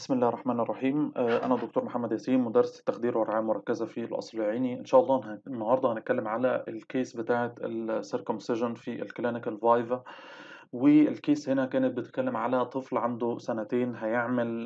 بسم الله الرحمن الرحيم آه، أنا دكتور محمد ياسين مدرس التخدير والرعاية المركزة في القصر العيني إن شاء الله هن- النهاردة هنتكلم على الكيس بتاعة السيركمسيجن في الكلينيكال فايفا والكيس هنا كانت بتتكلم على طفل عنده سنتين هيعمل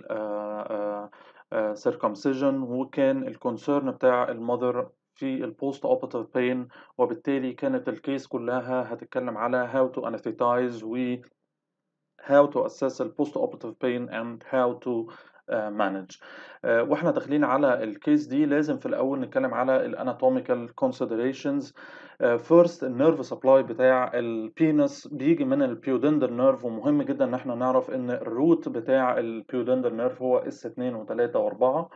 سيركمسيجن وكان الكونسيرن بتاع المذر في البوست اوبراتيف بين وبالتالي كانت الكيس كلها هتتكلم على how to anesthetize و how to assess the post-operative pain and how to uh, manage uh, واحنا داخلين على الكيس دي لازم في الاول نتكلم على الاناتوميكال considerations uh, first النيرف سبلاي بتاع البينس بيجي من البيودندر نيرف ومهم جدا ان احنا نعرف ان الروت بتاع البيودندر نيرف هو اس 2 و3 و4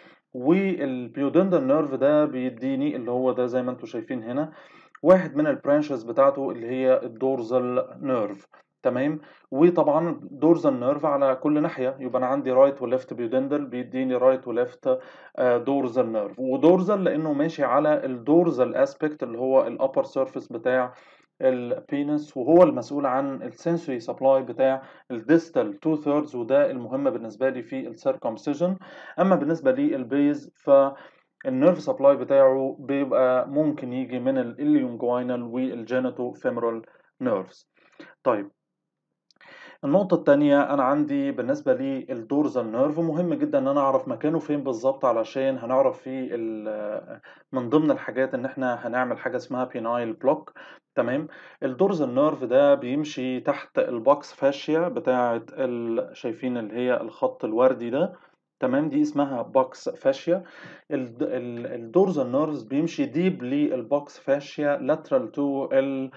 والبيودندر نيرف ده بيديني اللي هو ده زي ما انتم شايفين هنا واحد من البرانشز بتاعته اللي هي الدورزال نيرف تمام وطبعا دورزال نيرف على كل ناحيه يبقى انا عندي رايت وليفت بيودندل بيديني رايت وليفت دورزال نيرف ودورزال لانه ماشي على الدورزال اسبكت اللي هو الابر سيرفيس بتاع البينس وهو المسؤول عن السنسوري سبلاي بتاع الديستال 2 ثيردز وده المهم بالنسبه لي في السيركمسيجن اما بالنسبه للبيز ف النيرف سبلاي بتاعه بيبقى ممكن يجي من الاليونجوينال والجينيتو فيمورال نيرفز طيب النقطة التانية أنا عندي بالنسبة لي الدورزال نيرف مهم جدا إن أنا أعرف مكانه فين بالظبط علشان هنعرف فيه ال- من ضمن الحاجات إن إحنا هنعمل حاجة اسمها بينايل بلوك تمام الدورزال نيرف ده بيمشي تحت الباكس فاشيا بتاعة ال... شايفين اللي هي الخط الوردي ده تمام دي اسمها باكس فاشيا الدورزال نيرفز بيمشي ديب للباكس فاشيا لاترال تو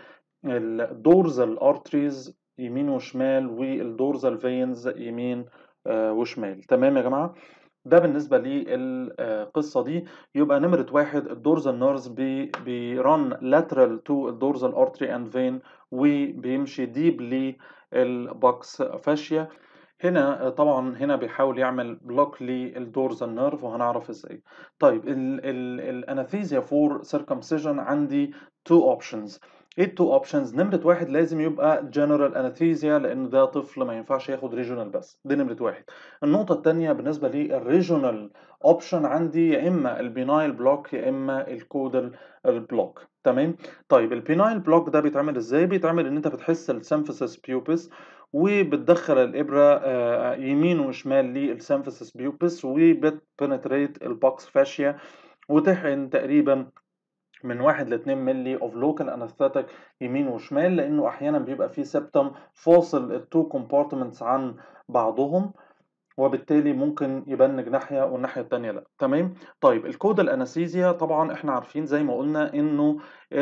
الدورزال ارتريز يمين وشمال والدورزال فينز يمين آه، وشمال تمام يا جماعة ده بالنسبة للقصة دي يبقى نمرة واحد الدورزال نيرز بي بيرن lateral to الدورزال artery and vein وبيمشي deep للباكس فاشيا هنا آه، طبعا هنا بيحاول يعمل بلوك للدورزال نيرف وهنعرف ازاي طيب الاناثيزيا فور سيركمسيجن عندي تو اوبشنز ايه التو اوبشنز نمرة واحد لازم يبقى جنرال اناثيزيا لان ده طفل ما ينفعش ياخد ريجونال بس دي نمرة واحد النقطة التانية بالنسبة للريجونال اوبشن عندي يا اما البينايل بلوك يا اما الكودال البلوك تمام طيب البينايل بلوك ده بيتعمل ازاي بيتعمل ان انت بتحس السيمفيسيس بيوبس وبتدخل الابره آه، يمين وشمال للسيمفيسيس بيوبس وبتبنتريت البوكس فاشيا وتحقن تقريبا من واحد لاتنين ملي اوف لوكال انستاتيك يمين وشمال لانه احيانا بيبقى فيه سبتم فاصل التو كومبارتمنتس عن بعضهم وبالتالي ممكن يبنج ناحيه والناحيه التانيه لا تمام طيب الكود الانستيزيا طبعا احنا عارفين زي ما قلنا انه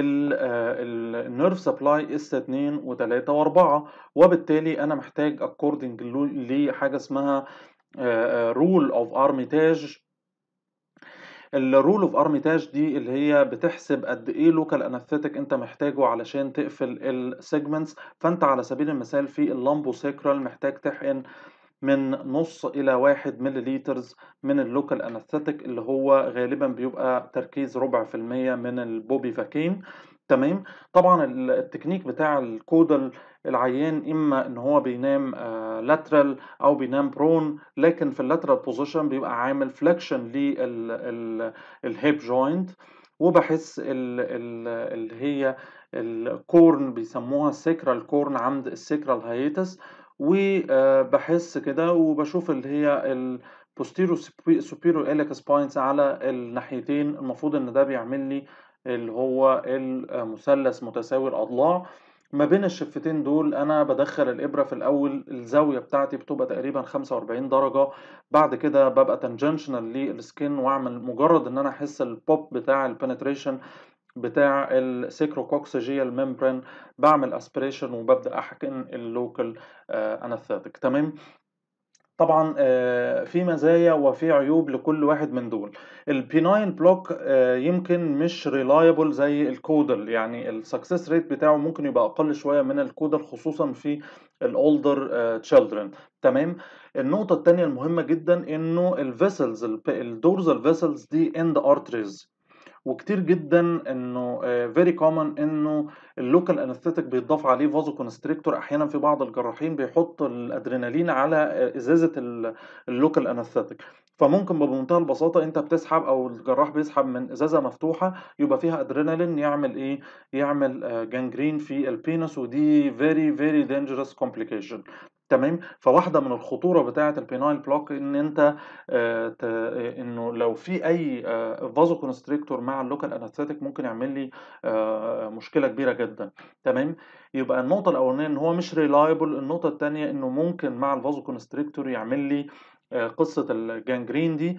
النيرف سبلاي اس 2 و3 و4 وبالتالي انا محتاج اكوردنج لحاجه اسمها رول اوف ارميتاج الرول اوف ارميتاج دي اللي هي بتحسب قد ايه لوكال انستيك انت محتاجه علشان تقفل السيجمنتس فانت على سبيل المثال في اللامبو سيكرال محتاج تحقن من نص الى واحد مليليترز من اللوكال انستيك اللي هو غالبا بيبقى تركيز ربع في المية من البوبي فاكين تمام طبعا التكنيك بتاع الكودل العيان اما ان هو بينام لاترال او بينام برون لكن في اللاترال بوزيشن بيبقى عامل فليكشن للهيب جوينت وبحس ال- ال- اللي هي الكورن بيسموها السيكرال كورن عند السيكرال هايتس وبحس كده وبشوف اللي هي البوستيرو سوبيرو إليك سباينز على الناحيتين المفروض ان ده بيعمل لي اللي هو المثلث متساوي الاضلاع ما بين الشفتين دول انا بدخل الابره في الاول الزاويه بتاعتي بتبقى تقريبا 45 درجه بعد كده ببقى تنجنشنال للسكين واعمل مجرد ان انا احس البوب بتاع البنتريشن بتاع السيكروكوكسيجيال ممبرين بعمل اسبريشن وببدا احقن اللوكال انستاتيك تمام طبعا آه، في مزايا وفي عيوب لكل واحد من دول البيناين بلوك آه، يمكن مش ريلايبل زي الكودل يعني السكسس ريت بتاعه ممكن يبقى اقل شويه من الكودل خصوصا في الاولدر تشيلدرن تمام النقطه الثانيه المهمه جدا انه الفيسلز الدورزال فيسلز دي اند ارتريز وكتير جدًا إنه آآ very common إنه الlocal anesthetic بيتضاف عليه vasoconstrictor أحيانًا في بعض الجراحين بيحط الأدرينالين على آآ إزازة ال الlocal anesthetic فممكن بمنتهى البساطة أنت بتسحب أو الجراح بيسحب من إزازة مفتوحة يبقى فيها أدرينالين يعمل إيه، يعمل آآ gangrene في الpenis ودي very very dangerous complication تمام، فواحدة من الخطورة بتاعة الpenile block إن أنت آآ ت إنه لو في أي آآ vasoconstrictor مع الlocal anesthetic ممكن يعمل لي آآ مشكلة كبيرة جدًا تمام، يبقى النقطة الأولانية إن هو مش reliable النقطة التانية إنه ممكن مع الvasoconstrictor يعمل لي آآ قصة الgangrene دي،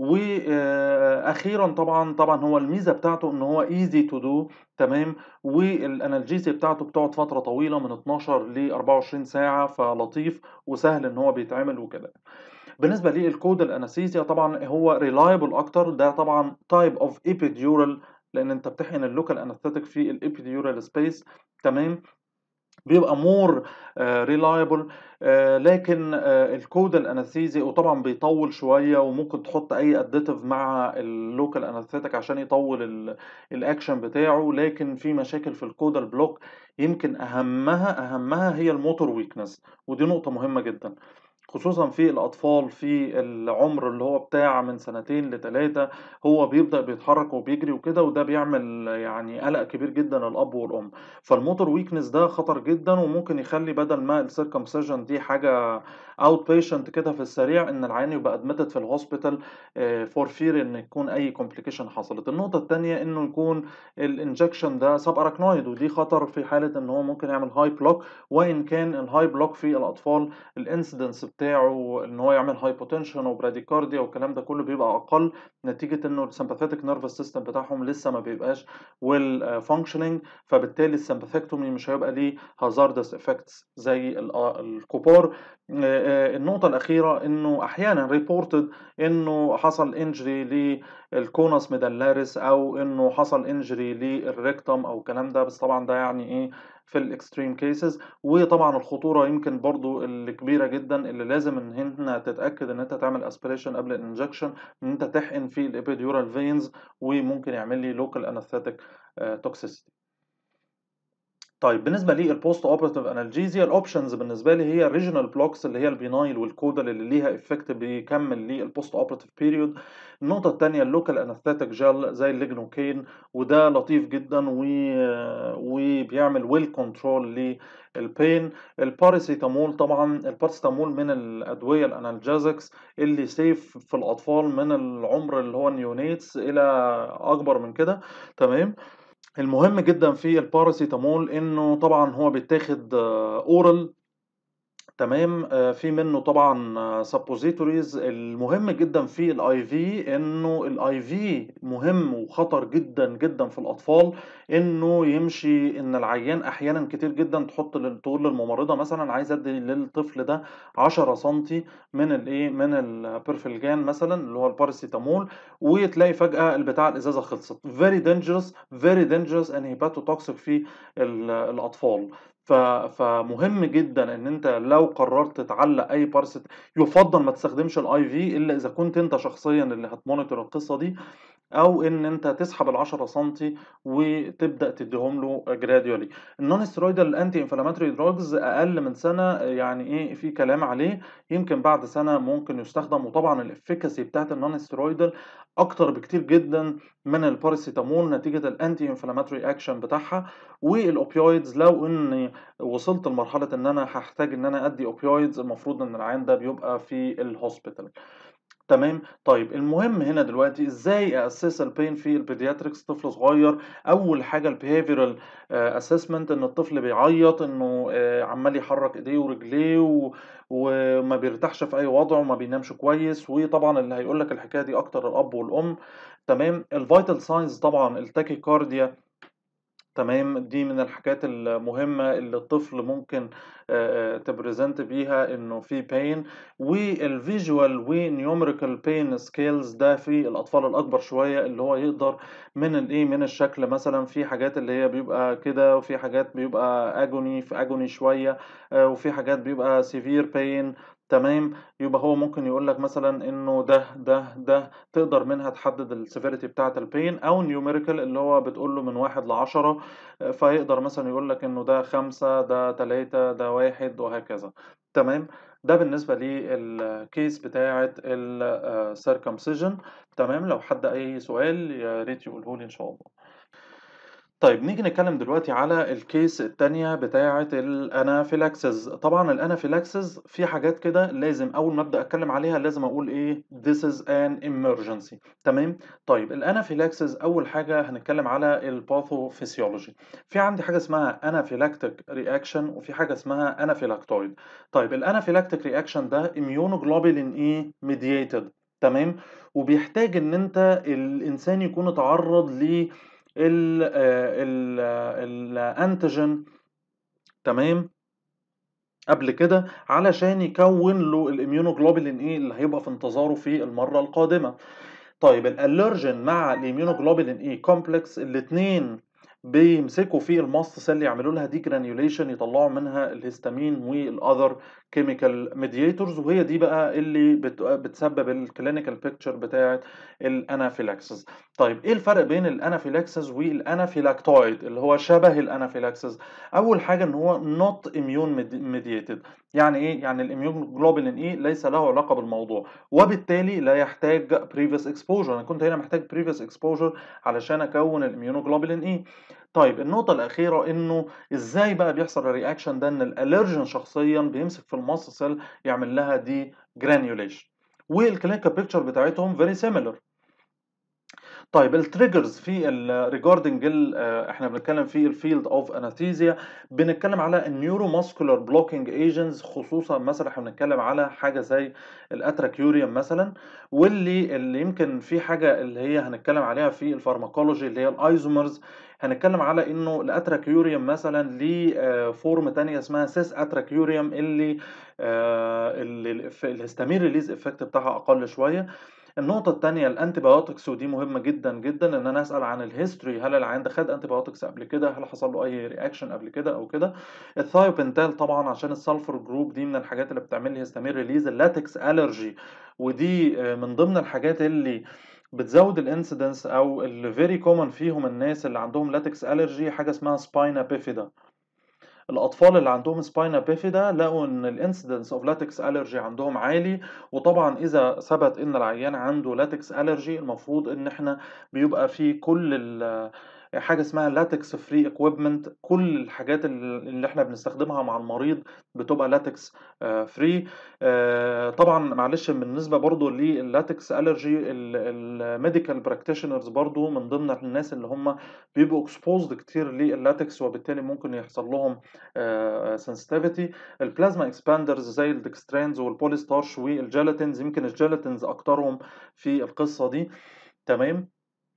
وآآ أخيرًا طبعًا، طبعًا هو الميزة بتاعته إن هو easy to do تمام، والأنالجيزيا بتاعته بتقعد فترة طويلة من 12 ل24 ساعة فلطيف وسهل إن هو بيتعمل وكده. بالنسبة للcaudal anesthesia طبعًا هو reliable أكتر ده طبعًا type of epidural لإن أنت بتحقن الlocal anesthetic في الepidural space تمام، بيبقى more آآ reliable آآ لكن آآ الcaudal anesthesia وطبعًا بيطوّل شوية وممكن تحط أي additive مع الlocal anesthetic عشان يطوّل ال الaction بتاعه، لكن في مشاكل في الcaudal block يمكن أهمها أهمها هي الmotor weakness ودي نقطة مهمة جدًا، خصوصًا في الأطفال في العمر اللي هو بتاع من سنتين ل3 هو بيبدأ بيتحرك وبيجري وكده وده بيعمل يعني قلق كبير جدًا للأب والأم، فالmotor weakness ده خطر جدًا وممكن يخلّي بدل ما الcircumcision دي حاجة outpatient كده في السريع إن العيان يبقى admitted في الhospital آآ for fear إن يكون أي complication حصلت. النقطة التانية إنه يكون الinjection ده subarachnoid ودي خطر في حالة إن هو ممكن يعمل high block وإن كان الhigh block في الأطفال الincidence بتاعه إن هو يعمل hypotension وbradycardia والكلام ده كله بيبقى أقل نتيجة إنه الsympathetic nervous system بتاعهم لسه ما بيبقاش well functioning فبالتالي الsympathectomy مش هيبقى ليه hazardous effects زي ال آه الكبار. آآ النقطة الأخيرة إنه أحيانًا reported إنه حصل injury للconus medullaris أو إنه حصل injury للrectum أو الكلام ده، بس طبعًا ده يعني إيه في الextreme cases وطبعًا الخطورة يمكن برضه الكبيرة جدًا اللي لازم إن هنا تتأكد إن أنت تعمل aspiration قبل الinjection إن أنت تحقن في الepidural veins وممكن يعمل لي local anesthetic آآ toxicity. طيب بالنسبة للpost operative analgesia الoptions بالنسبة لي هي الregional blocks اللي هي الpenile والcaudal اللي ليها effect بيكمل للpost operative period. النقطة التانية الlocal anesthetic gel زي الlignocaine وده لطيف جدًا و وبيعمل well control للpain. الباراسيتامول طبعًا الباراسيتامول من الأدوية الanalgesics اللي safe في الأطفال من العمر اللي هو الneonates إلى أكبر من كده تمام. المهم جدًا في الباراسيتامول إنه طبعًا هو بيتاخد oral تمام، آآ في منه طبعًا suppositories المهم جدًا في الIV إنه الIV مهم وخطر جدًا، جدًا في الأطفال إنه يمشي إن العيان أحيانًا كتير جدًا تحط لل تقول للممرضة مثلًا عايزة أدّي للطفل ده 10 سنتي من الإيه، من البرفلجان مثلًا اللي هو الباراسيتامول وتلاقي فجأة البتاع الإزازة خلصت very dangerous very dangerous and hepatotoxic في ال الأطفال. ف فمهم جدًا إن أنت لو قررت تعلّق أي باراسيت يُفضّل ما تستخدمش الIV إلا إذا كنت أنت شخصيًا اللي هتmonitor القصة دي أو إن أنت تسحب ال10 سنتي وتبدأ تدّيهم له gradually. الnon-steroidal anti-inflammatory drugs أقل من سنة يعني إيه، في كلام عليه يمكن بعد سنة ممكن يُستخدم وطبعًا الefficacy بتاعة الnon-steroidal أكتر بكتير جدًا من الباراسيتامول نتيجة الanti-inflammatory action بتاعها والopioids لو إني وصلت لمرحلة إن أنا هاحتاج إن أنا أدّي opioids المفروض إن العيان ده بيبقى في الhospital تمام، طيب المهم هنا دلوقتي إزاي أassess الpain في الpediatrics طفل صغير، أول حاجة الbehavioral آآ assessment إن الطفل بيعيّط إنه آآ عمّال يحرّك إيديه ورجليه و وما بيرتاحش في أي وضع وما بينامش كويس، وطبعًا اللي هيقول لك الحكاية دي أكتر الأب والأم تمام، الvital signs طبعًا الtachycardia تمام، دي من الحاجات المهمة اللي الطفل ممكن آآ تpresent بيها إنه في pain والvisual وnumerical pain scales ده في الأطفال الأكبر شوية اللي هو يقدر من الإيه، من الشكل مثلًا في حاجات اللي هي بيبقى كده وفي حاجات بيبقى agony في agony شوية آآ وفي حاجات بيبقى severe pain تمام، يبقى هو ممكن يقول لك مثلًا إنه ده، ده، ده، تقدر منها تحدد الseverity بتاعة الpain أو numerical اللي هو بتقول له من 1 ل10 آآ، فيقدر مثلًا يقول لك إنه ده 5 ده 3 ده 1 وهكذا، تمام، ده بالنسبة للcase بتاعة ال آآ، circumcision تمام، لو حد أي سؤال يا ريت يقوله لي إن شاء الله. طيب نيجي نتكلم دلوقتي على الcase التانية بتاعة الanaphylaxis طبعًا الanaphylaxis في حاجات كده لازم أول ما أبدأ أتكلم عليها لازم أقول إيه this is an emergency تمام، طيب الanaphylaxis أول حاجة هنتكلم على الpathophysiology في عندي حاجة اسمها anaphylactic reaction وفي حاجة اسمها anaphylactoid طيب الanaphylactic reaction ده immunoglobulin إيه mediated تمام، وبيحتاج إن أنت الإنسان يكون اتعرض ل ال آآ، ال الأنتيجين تمام، قبل كده علشان يكوّن له الimmunoglobulin إيه اللي هيبقى في انتظاره في المرة القادمة. طيب الallergen مع الimmunoglobulin إيه complex الاتنين بيمسكوا في الmast cell يعملوا لها degranulation يطلعوا منها الهستامين والother chemical mediators وهي دي بقى اللي بت بتسبب الclinical picture بتاعة الanaphylaxis. طيب إيه الفرق بين الanaphylaxis والanaphylactoid اللي هو شبه الanaphylaxis؟ أول حاجة إن هو not immune med mediated يعني إيه؟ يعني الimmunoglobulin إيه ليس له علاقة بالموضوع، وبالتالي لا يحتاج previous exposure أنا كنت هنا محتاج previous exposure علشان أكوّن الimmunoglobulin إيه. طيب النقطة الأخيرة إنه إزاي بقى بيحصل الreaction ده إن الallergen شخصيًا بيمسك في الmast cell يعمل لها degranulation والclinical picture بتاعتهم very similar. طيب الtriggers في ال regarding ال آآ، إحنا بنتكلم في الfield of anesthesia بنتكلم على الneuromuscular blocking agents خصوصًا مثلًا إحنا بنتكلم على حاجة زي الأتراكيوريوم مثلًا واللي اللي يمكن في حاجة اللي هي هنتكلم عليها في الpharmacology اللي هي الisomers هنتكلم على إنه الأتراكيوريوم مثلًا ليه آآ، form تانية اسمها cis atrachiurium اللي آآ، اللي الإف الهستامين release effect بتاعها أقل شوية. النقطة التانية الantibiotics ودي مهمة جدًا، جدًا إن أنا أسأل عن الhistory هل العيان ده خد antibiotics قبل كده؟ هل حصل له أي reaction قبل كده أو كده؟ الثايوبنتال طبعًا عشان الsulfur group دي من الحاجات اللي بتعمل لي هستامين release الlatex allergy ودي آآ، من ضمن الحاجات اللي بتزود الincidence أو اللي very common فيهم الناس اللي عندهم latex allergy حاجة اسمها spina bifida. الأطفال اللي عندهم spina bifida لقوا إن الincidence of latex allergy عندهم عالي، وطبعًا إذا ثبت إن العيان عنده latex allergy المفروض إن إحنا بيبقى في كل ال حاجة اسمها latex free equipment كل الحاجات ال اللي إحنا بنستخدمها مع المريض بتبقى latex آآ، free آآ، طبعًا معلش بالنسبة برضه للlatex allergy ال الmedical practitioners برضه من ضمن الناس اللي هم بيبقوا exposed كتير للlatex وبالتالي ممكن يحصل لهم آآ، sensitivity الplasma expanders زي الdextrans والpoliestarch والgelatins يمكن الgelatins أكترهم في القصة دي تمام.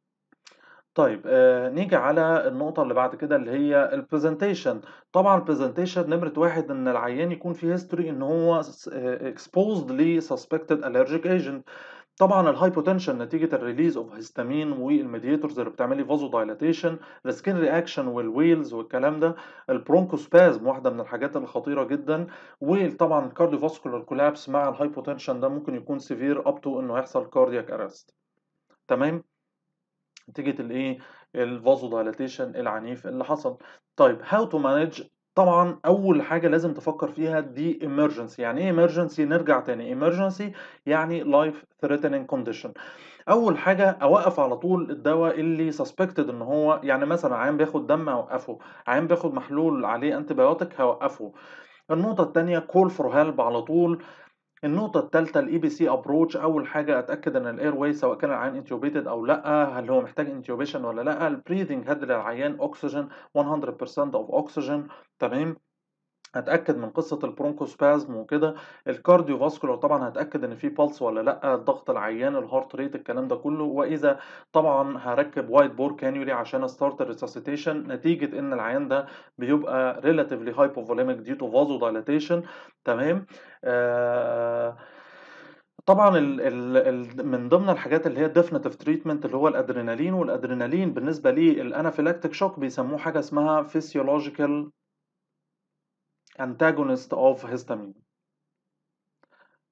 طيب آآ، نيجي على النقطة اللي بعد كده اللي هي الpresentation طبعًا الpresentation نمرة 1 إن العيان يكون في history إن هو س آآ، exposed لsuspected allergic agent طبعًا الhypotension نتيجة الrelease of histamine والmediators اللي بتعمل لي vasodilation الskin reaction والwheals والكلام ده الbronchospasm واحدة من الحاجات الخطيرة جدًا وطبعًا الcardiovascular collapse مع الhypotension ده ممكن يكون severe up to إنه يحصل cardiac arrest تمام. نتيجة الإيه الvasodilation العنيف اللي حصل. طيب how to manage طبعًا أول حاجة لازم تفكر فيها دي emergency يعني إيه emergency نرجع تاني emergency يعني life threatening condition أول حاجة أوقّف على طول الدوا اللي suspected إن هو يعني مثلًا عيان بياخد دم أوقّفه، عيان بياخد محلول عليه antibiotic هاوقّفه. النقطة التانية call for help على طول. النقطة التالتة الEBC approach أول حاجة أتأكد إن الairway سواء كان العيان intubated أو لأ، هل هو محتاج intubation والّا لأ، الbreathing هادّي للعيان أكسجين 100% of oxygen تمام. أتأكد من قصة الbronchospasm وكده، الcardiovascular طبعًا هاتأكد إن في pulse والّا لأ، ضغط العيان، الheart rate الكلام ده كله، وإذا طبعًا هاركّب wide bore cannula عشان أstart الresuscitation نتيجة إن العيان ده بيبقى relatively hypovolemic due to vasodilation تمام. آآ، طبعًا ال ال ال من ضمن الحاجات اللي هي definitive treatment اللي هو الأدرينالين، والأدرينالين بالنسبة للanaphylactic shock بيسموه حاجة اسمها physiological antagonist of histamine.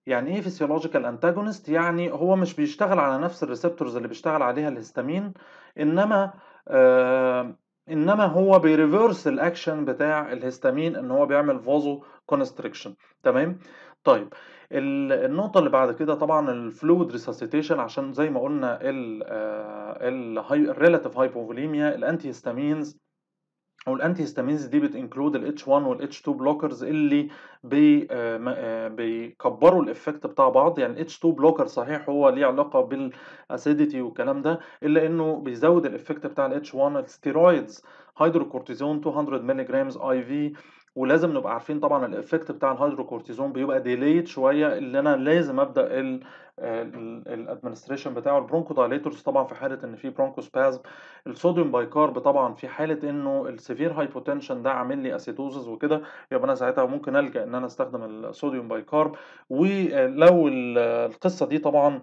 يعني إيه physiological antagonist؟ يعني هو مش بيشتغل على نفس الreceptors اللي بيشتغل عليها الهستامين، إنما آآ إنما هو بيreverse الaction بتاع الهستامين إن هو بيعمل vasoconstriction تمام؟ طيب ال النقطة اللي بعد كده طبعًا الfluid resuscitation عشان زي ما قُلنا ال آآ الهاي الrelative hypovolemia الantihistamines أو الantihistamines دي بتinclude الH1 والH2 blockers اللي بي آآ م آآ بيكبّروا الeffect بتاع بعض، يعني الH2 blocker صحيح هو ليه علاقة بالacidity والكلام ده، إلا إنه بيزوّد الeffect بتاع الH1 الsteroids hydrocortisone 200 milligrams IV ولازم نبقى عارفين طبعًا الeffect بتاع الhydrocortisone بيبقى delayed شوية، اللي أنا لازم أبدأ ال آآ ال الadministration بتاعه الbronchodilators طبعًا في حالة إن في bronchospasm الsodium bicarb طبعًا في حالة إنه الsevere hypotension ده عامل لي acidosis وكده، يبقى أنا ساعتها ممكن ألجأ إن أنا أستخدم الsodium bicarb ولو ال القصة دي طبعًا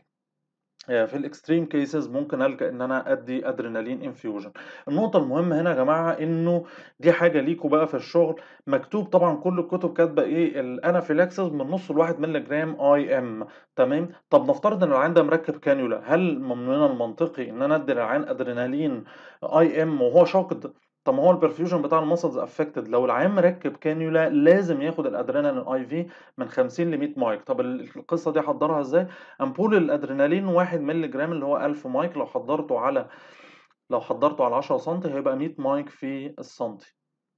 آآ في الextreme cases ممكن ألجأ إن أنا أدّي adrenaline infusion. النقطة المهمة هنا يا جماعة إنه دي حاجة ليكم بقى في الشغل، مكتوب طبعًا كل الكتب كاتبة إيه الanaphylaxis من نُص ل1 ملليجرام IM تمام؟ طب نفترض إن العيان ده مركّب كانيولا، هل من المنطقي إن أنا أدّي للعيان adrenaline IM وهو شاقد؟ طب ما هو الperfusion بتاع الmuscles affected لو العيان مركّب كانيولا لازم ياخد الadrenaline IV من 50 ل100 مايك، طب ال القصة دي أحضّرها إزاي؟ أمبول الأدرينالين 1 ملليجرام اللي هو 1000 مايك لو حضّرته على لو حضّرته على 10 سنتي هيبقى 100 مايك في السنتي.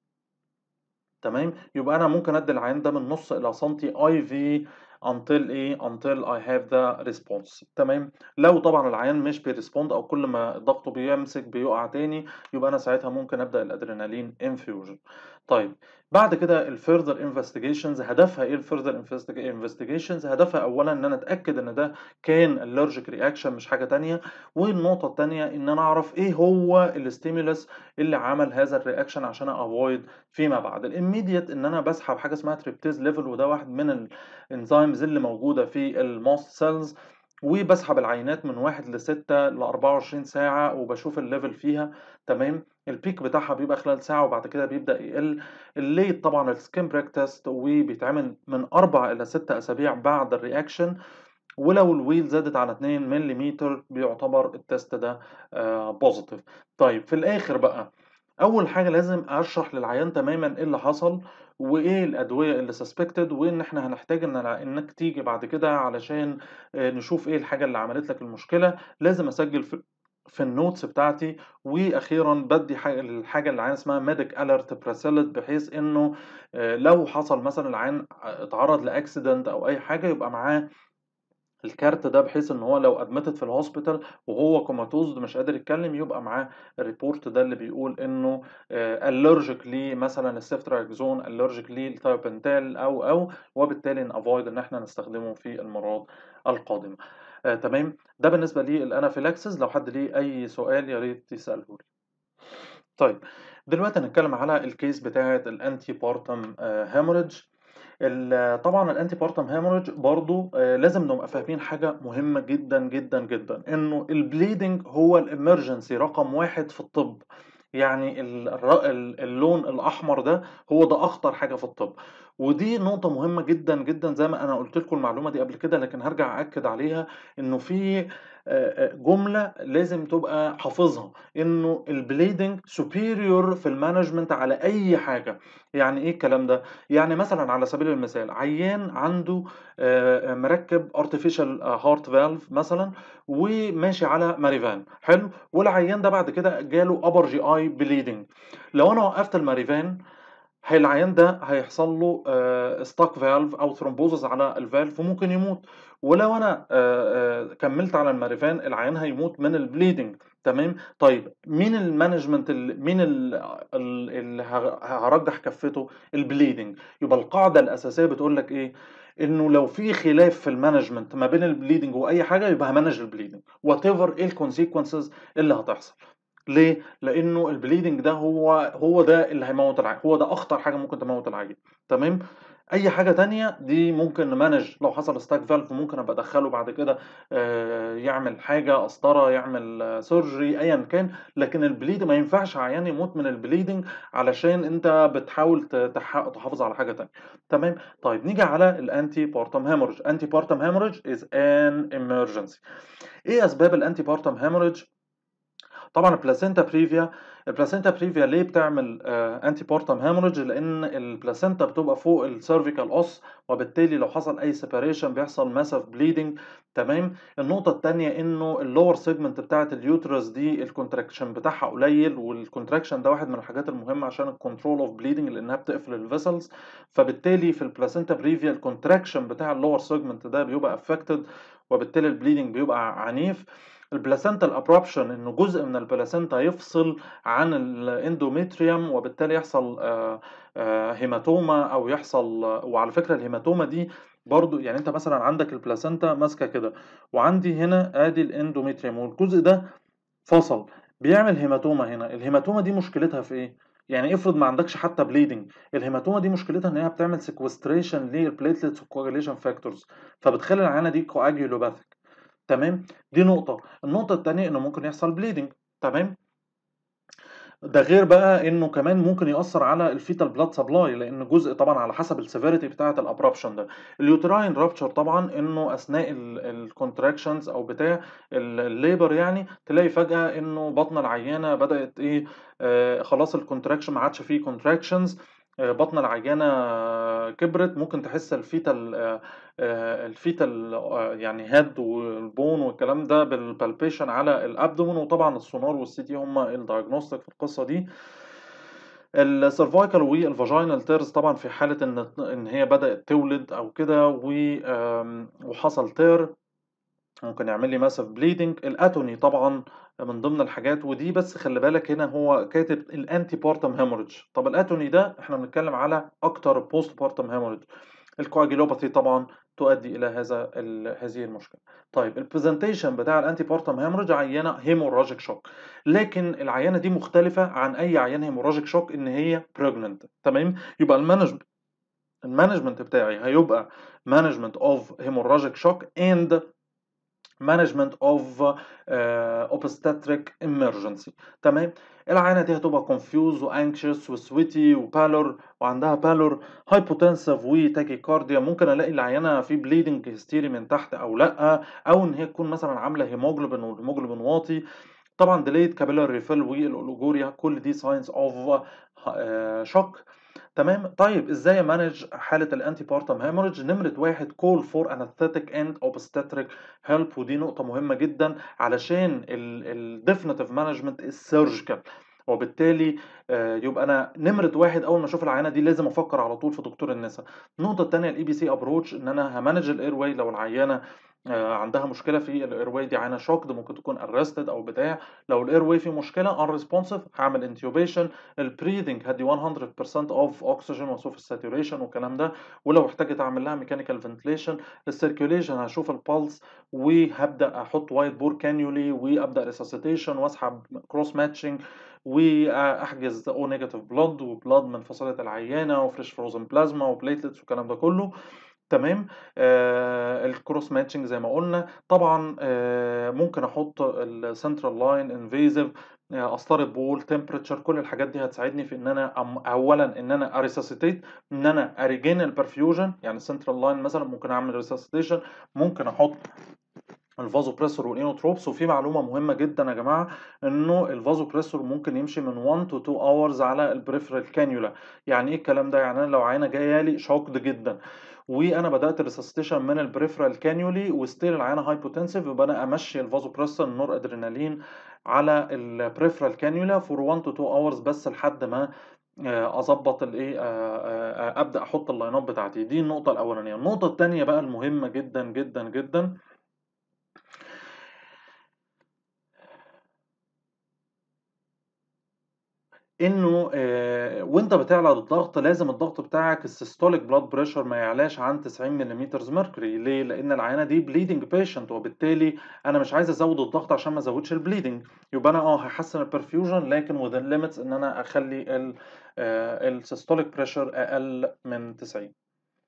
تمام؟ يبقى أنا ممكن أدّي العيان ده من نُص إلى سنتي IV until إيه until I have the response تمام؟ لو طبعًا العيان مش بيrespond أو كل ما ضغطه بيمسك بيُقع تاني، يبقى أنا ساعتها ممكن أبدأ الadrenaline infusion. طيب بعد كده الfurther investigations هدفها إيه الfurther investi investigations؟ هدفها أولًا إن أنا أتأكد إن ده كان allergic reaction مش حاجة تانية، والنقطة التانية إن أنا أعرف إيه هو الstimulus اللي عمل هذا الreaction عشان أavoid فيما بعد. الimmediate إن أنا باسحب حاجة اسمها tryptase level وده واحد من الenzymes اللي موجودة في الmast cells وباسحب العينات من 1 ل6 ل24 ساعة وباشوف الlevel فيها تمام؟ الpeak بتاعها بيبقى خلال ساعة وبعد كده بيبدأ يقل. الlate طبعًا الskin prick test وبيتعمل من 4 إلى 6 أسابيع بعد الreaction ولو الwheel زادت على 2 مليمتر بيعتبر التست ده آآ positive. طيب في الآخر بقى، أول حاجة لازم أشرح للعيان تمامًا إيه اللي حصل وإيه الأدوية اللي suspected وإن إحنا هنحتاج إن الع إنك تيجي بعد كده علشان آآ نشوف إيه الحاجة اللي عملت لك المشكلة، لازم أسجّل في في الnotes بتاعتي وأخيرًا بادّي ح الحاجة للعيان اسمها medic alert bracelet بحيث إنه آآ لو حصل مثلًا العيان اتعرّض لaccident أو أي حاجة يبقى معاه الكارت ده بحيث إن هو لو admitted في الhospital وهو comatose مش قادر يتكلم يبقى معاه الreport ده اللي بيقول إنه آآ allergic لمثلًا الceftriaxone allergic للثايوبنتال أو، أو وبالتالي نavoid إن إحنا نستخدمه في المرات القادمة. آآ تمام؟ ده بالنسبة للanaphylaxis لو حد ليه أي سؤال يا ريت يسأله لي. طيب دلوقتي هنتكلم على الcase بتاعة الantepartum آآ hemorrhage ال طبعًا الantepartum hemorrhage برضه آآ لازم نبقى فاهمين حاجة مهمة جدًا، جدًا، جدًا، إنه الbleeding هو الemergency رقم 1 في الطب. يعني ال الر ال اللون الأحمر ده هو ده أخطر حاجة في الطب. ودي نقطة مهمة جدًا، جدًا زي ما أنا قُلت لكم المعلومة دي قبل كده لكن هارجع أأكد عليها إنه في آآ آآ جملة لازم تبقى حافظها، إنه الbleeding superior في الmanagement على أي حاجة. يعني إيه الكلام ده؟ يعني مثلًا على سبيل المثال عيان عنده آآ مركّب artificial heart valve مثلًا وماشي على Marivan حلو؟ والعيان ده بعد كده جاله upper GI bleeding لو أنا وقّفت الMarivan هي العيان ده هيحصل له آآ stuck valve أو thrombosis على الvalve وممكن يموت. ولو أنا آآ آآ كمّلت على الMarivan العيان هيموت من الbleeding تمام؟ طيب مين الmanagement ال مين ال ال اللي ه هارجّح كفّته؟ الbleeding يبقى القاعدة الأساسية بتقول لك إيه؟ إنه لو في خلاف في الmanagement ما بين الbleeding وأي حاجة يبقى هاmanage الbleeding whatever إيه الconsequences اللي هتحصل. ليه؟ لإنه الbleeding ده هو هو ده اللي هيموّت العيان، هو ده أخطر حاجة ممكن تموّت العيان تمام؟ أي حاجة تانية دي ممكن نمانج لو حصل stack valve ممكن أبقى أدخّله بعد كده آآ يعمل حاجة قسطرة، يعمل surgery أيًا كان، لكن الbleed ما ينفعش عيان يموت من الbleeding علشان أنت بتحاول ت تح تحافظ على حاجة تانية، تمام؟ طيب نيجي على الantepartum hemorrhage antepartum hemorrhage is an emergency إيه أسباب الantepartum hemorrhage؟ طبعًا الplacenta previa الplacenta previa ليه بتعمل آآ antepartum hemorrhage؟ لإن الplacenta بتبقى فوق الcervical os وبالتالي لو حصل أي separation بيحصل massive bleeding تمام؟ النقطة التانية إنه الlower segment بتاعة الuterus دي الcontraction بتاعها قليل والcontraction ده واحد من الحاجات المهمة عشان الcontrol of bleeding لإنها بتقفل الvessels فبالتالي في الplacenta previa الcontraction بتاع الlower segment ده بيبقى affected وبالتالي الbleeding بيبقى عنيف. الplacental abruption إنه جزء من البلاسنتا يفصل عن الendometrium وبالتالي يحصل آآ آآ هيماتوما أو يحصل وعلى فكرة الهيماتوما دي برضه يعني أنت مثلًا عندك البلاسنتا ماسكة كده وعندي هنا آدي الendometrium والجزء ده فصل، بيعمل هيماتوما هنا، الهيماتوما دي مشكلتها في إيه؟ يعني افرض ما عندكش حتى bleeding الهيماتوما دي مشكلتها إن هي بتعمل sequestration للplatelets وcoagulation factors فبتخلّي العيانة دي coagulopathic تمام؟ دي نقطة، النقطة التانية إنه ممكن يحصل bleeding تمام؟ ده غير بقى إنه كمان ممكن يأثّر على الfetal blood supply لإن جزء طبعًا على حسب الseverity بتاعة الabruption ده. الuterine rupture طبعًا إنه أثناء ال الcontractions أو بتاع ال الlabor يعني تلاقي فجأة إنه بطن العيانة بدأت إيه آآ خلاص الcontraction ما عادش في contractions آآ بطن العيانة كبرت ممكن تحس الfetal آآ آآ الfetal آآ يعني head والbone والكلام ده بالpalpation على الabdomen وطبعًا السونار والCT هم الdiagnostic في القصة دي. الcervical والvaginal tears طبعًا في حالة إن إن هي بدأت تولد أو كده و آمم وحصل tear ممكن يعمل لي massive bleeding الatony طبعًا من ضمن الحاجات ودي بس خلّي بالك هنا هو كاتب الantepartum hemorrhage طب الatony ده إحنا بنتكلم على أكتر postpartum hemorrhage الcoagulopathy طبعًا تؤدي إلى هذا ال هذه المشكلة. طيب الpresentation بتاع الantepartum hemorrhage عيانة hemorrhagic shock لكن العيانة دي مختلفة عن أي عيان hemorrhagic shock إن هي pregnant تمام؟ يبقى الmanage الmanagement بتاعي هيبقى management of hemorrhagic shock and management of آآ obstetric emergency تمام؟ العيانة دي هتبقى confused وanxious وsweaty وpallor وعندها pallor hypotensive وtachycardia ممكن ألاقي العيانة في bleeding hysteria من تحت أو لأ، أو إن هي تكون مثلًا عاملة hemoglobin والhemoglobin واطي. طبعًا delayed capillary refill والoliguria كل دي signs of آآ shock تمام؟ طيب إزاي أmanage حالة الantepartum hemorrhage؟ نمرة 1 call for anesthetic and obstetric help ودي نقطة مهمة جدًا علشان ال الdefinitive management is surgical وبالتالي آآ يبقى أنا نمرة 1 أول ما أشوف العيانة دي لازم أفكّر على طول في دكتور النسا. النقطة التانية الEBC approach إن أنا هamanage الairway لو العيانة آآ عندها مشكلة في الairway دي عيانة shocked ممكن تكون arrested أو بتاع، لو الairway فيه مشكلة unresponsive هاعمل intubation الbreathing هادّي 100% of oxygen واشوف الsaturation والكلام ده، ولو احتاجت أعمل لها mechanical ventilation الcirculation هاشوف الpulse وهابدأ أحط white bore cannulae وأبدأ resuscitation وأسحب cross matching وأ أحجز O negative blood وblood من فصيلة العيانة وfresh frozen plasma وplatelets والكلام ده كله تمام؟ آآ الcross matching زي ما قُلنا. طبعًا آآ ممكن أحط الcentral line invasive آآ قسطرة بول temperature كل الحاجات دي هتساعدني في إن أنا أم أولًا إن أنا أresuscitate إن أنا أregain الperfusion يعني الcentral line مثلًا ممكن أعمل resuscitation ممكن أحط الvasopressor والinotropes وفي معلومة مهمة جدًا يا جماعة إنه الvasopressor ممكن يمشي من 1 to 2 hours على الperipheral cannula يعني إيه الكلام ده؟ يعني أنا لو عيانة جاية لي shocked جدًا وأنا بدأت resuscitation من الperipheral cannulae وstill العيانة hypotensive يبقى أنا أمشّي الvasopressor الnoradrenaline على الperipheral cannula for 1 to 2 hours بس لحد ما آآ أضبّط الإيه آآ آآ أبدأ أحط اللاينات بتاعتي دي النقطة الأولانية. النقطة التانية بقى المهمة جدًا، جدًا، جدًا إنه آآ وأنت بتعلى الضغط لازم الضغط بتاعك الsystolic blood pressure ما يعلاش عن 90 مليمتر mercury ليه؟ لإن العيانة دي bleeding patient وبالتالي أنا مش عايز أزوّد الضغط عشان ما أزوّدش الbleeding يبقى أنا آه هاحسّن الperfusion لكن within limits إن أنا أخلّي ال آآ الsystolic pressure أقل من 90.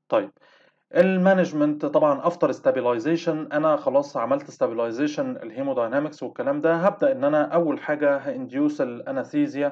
طيب الmanagement طبعًا after stabilization أنا خلاص عملت stabilization الhemodynamics والكلام ده، هابدأ إن أنا أول حاجة هinduce الanesthesia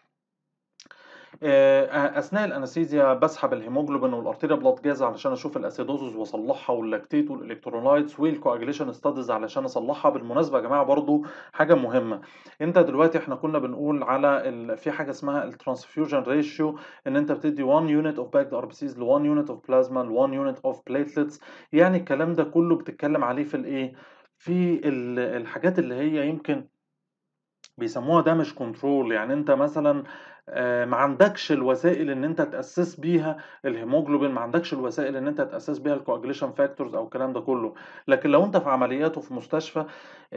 آآ أ أثناء الanesthesia باسحب الhemoglobin والarterial blood gas علشان أشوف الacidosis وأصلّحها والlactate والelectrolytes والcoagulation studies علشان أصلّحها، بالمناسبة يا جماعة برضه حاجة مهمة، أنت دلوقتي إحنا كنا بنقول على ال في حاجة اسمها الtransfusion ratio إن أنت بتدّي 1 unit of packed RBCs ل1 unit of plasma ل1 unit of platelets يعني الكلام ده كله بتتكلم عليه في الإيه، في ال الحاجات اللي هي يمكن بيسموها damage control يعني أنت مثلًا آآ ما عندكش الوسائل إن أنت تأسّس بيها الhemoglobin ما عندكش الوسائل إن أنت تأسّس بيها الcoagulation factors أو الكلام ده كله، لكن لو أنت في عمليات وفي مستشفى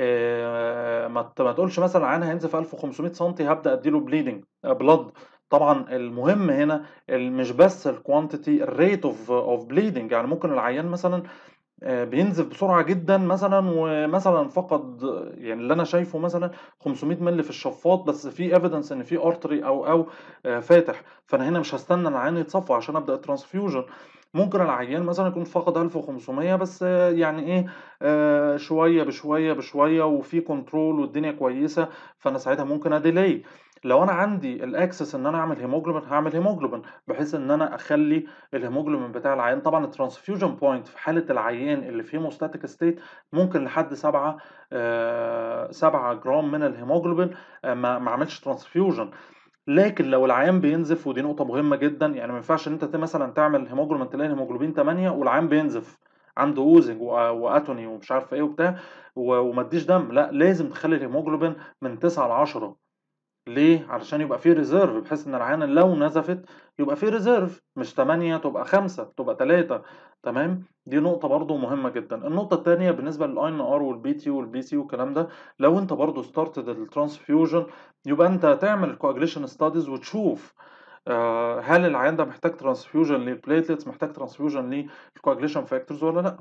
آآ ما ت ما تقولش مثلًا العيان هينزف 1500 سنتي هابدأ أدّي له bleeding آآ blood طبعًا المهم هنا ال مش بس الquantity الrate of of bleeding يعني ممكن العيان مثلًا آآ بينزف بسرعة جدًا مثلًا ومثلًا فقد يعني اللي أنا شايفه مثلًا 500 مِلِّ في الشفاط بس في evidence إن في artery أو أو آآ فاتح، فأنا هنا مش هاستنى العيان يتصفّى عشان أبدأ الtransfusion ممكن العيان مثلًا يكون فقد 1500 بس يعني إيه آآ شوية بشوية بشوية وفي control والدنيا كويسة، فأنا ساعتها ممكن أdelay لو أنا عندي الaccess إن أنا أعمل hemoglobin هاعمل hemoglobin بحيث إن أنا أخلّي الhemoglobin بتاع العيان طبعًا الtransfusion point في حالة العيان اللي في hemostatic state ممكن لحد 7 آآ 7 جرام من الhemoglobin آآ ما ما أعملش transfusion لكن لو العيان بينزف ودي نقطة مهمة جدًا يعني ما ينفعش إن أنت ت مثلًا تعمل hemoglobin تلاقي الhemoglobin 8 والعيان بينزف عنده oozing و وatony ومش عارف إيه وبتاع و وما ادّيش دم، لأ لازم تخلّي الhemoglobin من 9 ل10 ليه؟ علشان يبقى في reserve بحيث إن العيانة لو نزفت يبقى في reserve مش 8 تبقى 5 تبقى 3 تمام؟ دي نقطة برضه مهمة جدًا. النقطة التانية بالنسبة للINR والBT والBC والكلام ده، لو أنت برضه started الtransfusion يبقى أنت تعمل الcoagulation studies وتشوف آآ هل العيان ده محتاج transfusion للplatelets محتاج transfusion للcoagulation factors والّا لأ.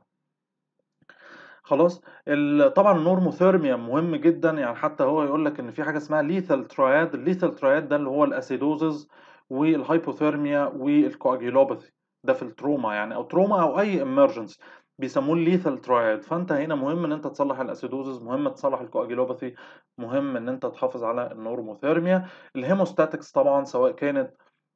خلاص؟ ال طبعًا الnormothermia مهم جدًا يعني حتى هو يقول لك إن في حاجة اسمها lethal triad الlethal triad ده اللي هو الacidosis والhypothermia والcoagulopathy ده في الtrauma يعني أو trauma أو أي emergency بيسموه الlethal triad فأنت هنا مهم إن أنت تصلّح الacidosis مهم تصلّح الcoagulopathy مهم إن أنت تحافظ على الnormothermia الhemostatics طبعًا سواء كانت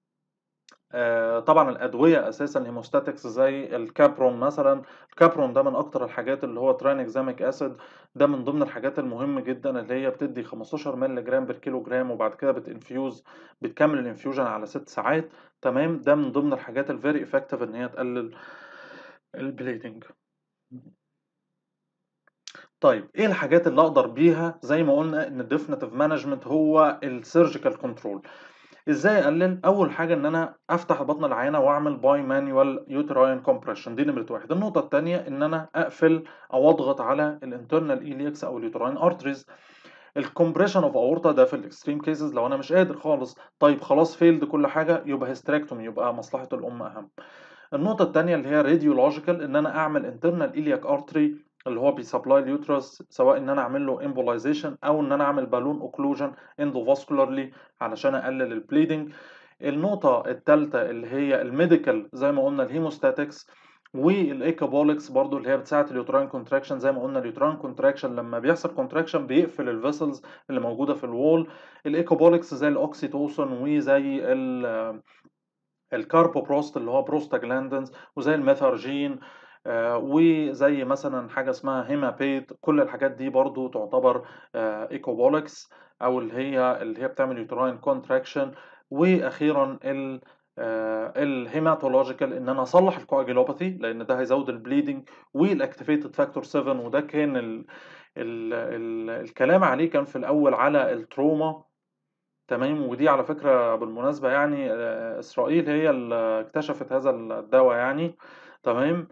آآ طبعًا الأدوية أساسًا hemostatics زي الكابرون مثلًا، الكابرون ده من أكتر الحاجات اللي هو tranexamic acid ده من ضمن الحاجات المهمة جدًا اللي هي بتدّي 15 مِلِّ جرام per كيلوجرام وبعد كده بتinfuse بتكمّل الinfusion على 6 ساعات تمام، ده من ضمن الحاجات الvery effective إن هي تقلل الbleeding. طيب إيه الحاجات اللي أقدر بيها زي ما قُلنا إن الdefinitive management هو الsurgical control إزاي أقلل؟ أول حاجة إن أنا أفتح بطن العيانة وأعمل bimanual uterine compression دي نمرة 1 النقطة التانية إن أنا أقفل أو أضغط على الinternal iliacs أو الuterine arteries الcompression of aorta ده في الextreme cases لو أنا مش قادر خالص، طيب خلاص failed كل حاجة يبقى hysterectomy يبقى مصلحة الأم أهم. النقطة التانية اللي هي radiological إن أنا أعمل internal iliac artery اللي هو بيsupply اليوترس سواء إن أنا أعمل له embolization أو إن أنا أعمل بالون occlusion endovascularly علشان أقلل الbleeding. النقطة التالتة اللي هي الmedical زي ما قُلنا الhemostatics والecobolics برضه اللي هي بتساعد الuterine contraction زي ما قُلنا الuterine contraction لمّا بيحصل contraction بيقفل الvessels اللي موجودة في الwall الecobolics زي الoxytocin وزي ال الcarboprost اللي هو prostaglandins وزي الميثارجين آآ وزي مثلًا حاجة اسمها hemapate كل الحاجات دي برضه تعتبر آآ ecobolics أو اللي هي اللي هي بتعمل uterine contraction وأخيرًا ال آآ الhematological إن أنا أصلّح الcoagulopathy لإن ده هيزوّد الbleeding والactivated factor 7 وده كان ال ال ال الكلام عليه كان في الأول على الtrauma تمام، ودي على فكرة بالمناسبة يعني آآ إسرائيل هي اللي اكتشفت هذا الدوا يعني تمام.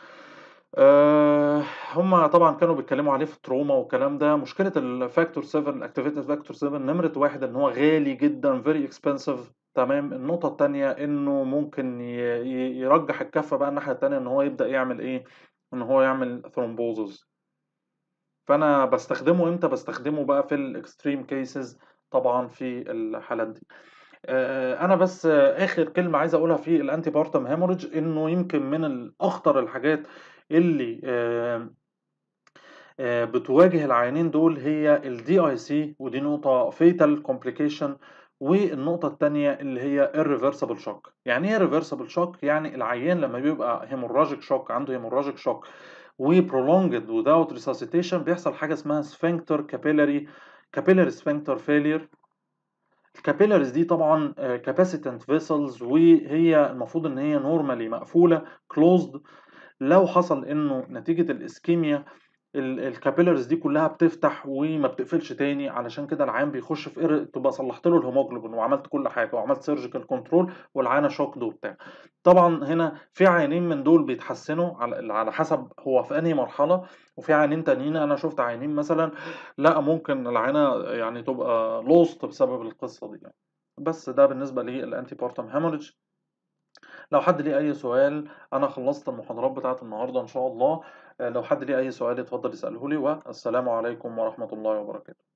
آآ هم طبعًا كانوا بيتكلموا عليه في الtrauma والكلام ده، مشكلة الfactor 7 الactivated factor 7 نمرة 1 إن هو غالي جدًا very expensive تمام، النقطة التانية إنه ممكن ي ي يرجّح الكفّة بقى الناحية التانية إن هو يبدأ يعمل إيه، إن هو يعمل thrombosis. فأنا باستخدمه إمتى، باستخدمه بقى في الextreme cases طبعًا في الحالات دي. آآ أنا بس آخر كلمة عايز أقولها في الantepartum hemorrhage إنه يمكن من ال أخطر الحاجات اللي آمم آآ بتواجه العيانين دول هي الDIC ودي نقطة fatal complication والنقطة التانية اللي هي irreversible shock. يعني إيه irreversible shock؟ يعني العيان لمّا بيبقى hemorrhagic shock عنده hemorrhagic shock وprolonged without resuscitation بيحصل حاجة اسمها sphincter capillary capillary sphincter failure. الcapillaries دي طبعًا آآ capacitant vessels وهي المفروض إن هي normally مقفولة closed لو حصل إنه نتيجة الإسكيميا ال الcapillaries دي كلّها بتفتح وما بتقفلش تاني، علشان كده العيان بيخش في ir تبقى صلّحت له الhemoglobin وعملت كل حاجة وعملت surgical control والعيانة shocked وبتاع. طبعًا هنا في عيانين من دول بيتحسنوا على على حسب هو في أنهي مرحلة، وفي عيانين تانيين أنا شُفت عيانين مثلًا لأ ممكن العيانة يعني تبقى lost بسبب القصة دي يعني. بس ده بالنسبة للantepartum hemorrhage. لو حد ليه أي سؤال أنا خلّصت المحاضرات بتاعة النهارده إن شاء الله، آآ لو حد ليه أي سؤال يتفضل يسأله لي والسلام عليكم ورحمة الله وبركاته.